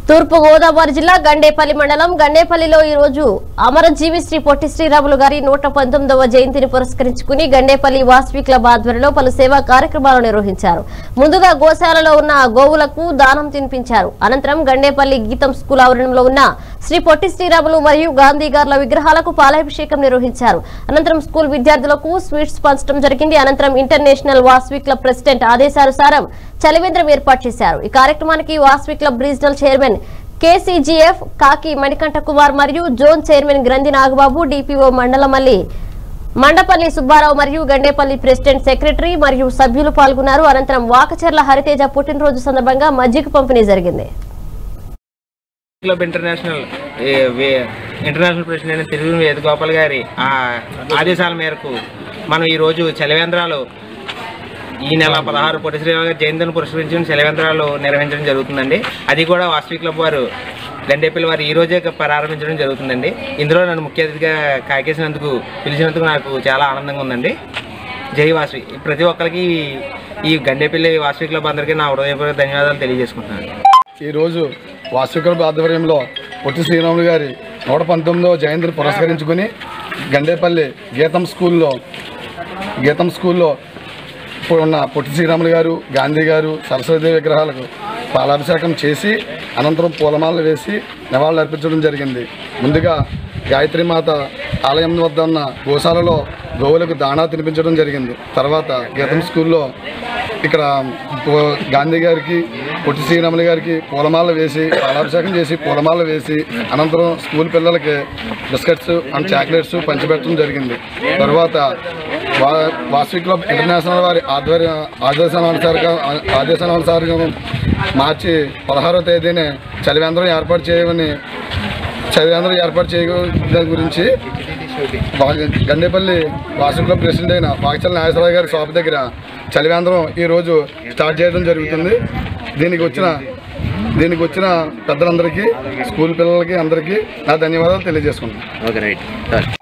తూర్పు గోదావరి జిల్లా గండేపల్లి మండలం గండేపల్లిలో ఈ రోజు అమరజీవి శ్రీ పొట్టి శ్రీరాములు గారి నూట పంతొమ్మిదవ జయంతిని పురస్కరించుకుని గండేపల్లి వాస్వి క్లబ్ ఆధ్వర్యంలో పలు సేవా కార్యక్రమాలు నిర్వహించారు ముందుగా గోశాలలో ఉన్న గోవులకు దానం తినిపించారు అనంతరం గండేపల్లి గీతం స్కూల్ ఆవరణంలో ఉన్న శ్రీ పొట్టి శ్రీరాములు మరియు గాంధీ గారుల విగ్రహాలకు పాలాభిషేకం నిర్వహించారు అనంతరం స్కూల్ విద్యార్థులకు స్వీట్స్ పంచడం జరిగింది అనంతరం ఇంటర్నేషనల్ వాస్వి క్లబ్ ప్రెసిడెంట్ ఆదేశానుసారం చలివేంద్రం ఏర్పాటు చేశారు ఈ కార్యక్రమానికి Vasavi club regional chairman KCGF Kaki Manikanta Kumar మరియు zone chairman Granthi Nagababu DPO Mandalamalli Mandapalli Subbarao మరియు గండేపల్లి ప్రెసిడెంట్ సెక్రటరీ మరియు సభ్యులు పాల్గొన్నారు అనంతరం వాకచర్ల హరితేజ పుట్టినరోజు సందర్భంగా మజ్జిగ పంపిణీ జరిగింది క్లబ్ ఇంటర్నేషనల్ ఏ, వే- ఇంటర్నేషనల్ ప్రెసిడెంట్ తిరుగు వేదగోపాల్ గారి ఆ ఆదేశాల మేరకు మనం ఈరోజు చలివేంద్రాలు ఈ నెల పదహారు పొట్టి శ్రీరామ గారి జయంతిని పురస్కరించిన చలివేంద్రాలు నిర్వహించడం జరుగుతుందండి అది కూడా వాస్తవి క్లబ్ వారు గండేపల్లి వారు ఈ రోజే ప్రారంభించడం జరుగుతుందండి ఇందులో నన్ను ముఖ్య అతిథిగా కాకేసినందుకు పిలిచినందుకు నాకు చాలా ఆనందంగా ఉందండి జై వాసవి ప్రతి ఒక్కరికి ఈ- ఈ గండేపల్లి వాసవి క్లబ్ అందరికీ నా హృదయపూర్వక ధన్యవాదాలు తెలియజేసుకుంటున్నాను ఈరోజు వాస్తుకల్ప ఆధ్వర్యంలో పొట్టి శ్రీరాములు గారి నూట పంతొమ్మిదవ జయంతిని పురస్కరించుకుని గండేపల్లి గీతం స్కూల్లో గీతం స్కూల్లో ఇప్పుడు ఉన్న పొట్టి శ్రీరాములు గారు గాంధీ గారు సరస్వతి విగ్రహాలకు పాలాభిషేకం చేసి అనంతరం పూలమాలలు వేసి నివాళులు అర్పించడం జరిగింది ముందుగా గాయత్రీమాత ఆలయం వద్ద ఉన్న గోశాలలో గోవులకు దాణా తినిపించడం జరిగింది తర్వాత గీతం స్కూల్లో ఇక్కడ పో- గాంధీ గారికి పొట్టి శ్రీరాములు గారికి పూలమాల వేసి పాలాభిషేకం చేసి పూలమాల వేసి అనంతరం స్కూల్ పిల్లలకి బిస్కెట్స్ అండ్ చాక్లెట్స్ పంచిపెట్టడం జరిగింది తర్వాత వా వాసవి క్లబ్ ఇంటర్నేషనల్ వారి ఆధ్వర్య ఆదేశానుసారంగా ఆదేశానుసారంగా మార్చి పదహారో తేదీనే చలివేంద్రం ఏర్పాటు చేయమని చలివేంద్రం ఏర్పాటు చేయడం దాని గురించి వా- గండేపల్లి వాసవి క్లబ్ ప్రెసిడెంట్ అయిన వాకచల్ నాగేశ్వరరావు గారి షాప్ దగ్గర చలివేంద్రం ఈరోజు స్టార్ట్ చేయడం జరుగుతుంది దీనికి వచ్చిన దీనికి వచ్చిన పెద్దలందరికీ స్కూల్ పిల్లలకి అందరికీ నా ధన్యవాదాలు తెలియజేసుకుంటాను ఓకే రైట్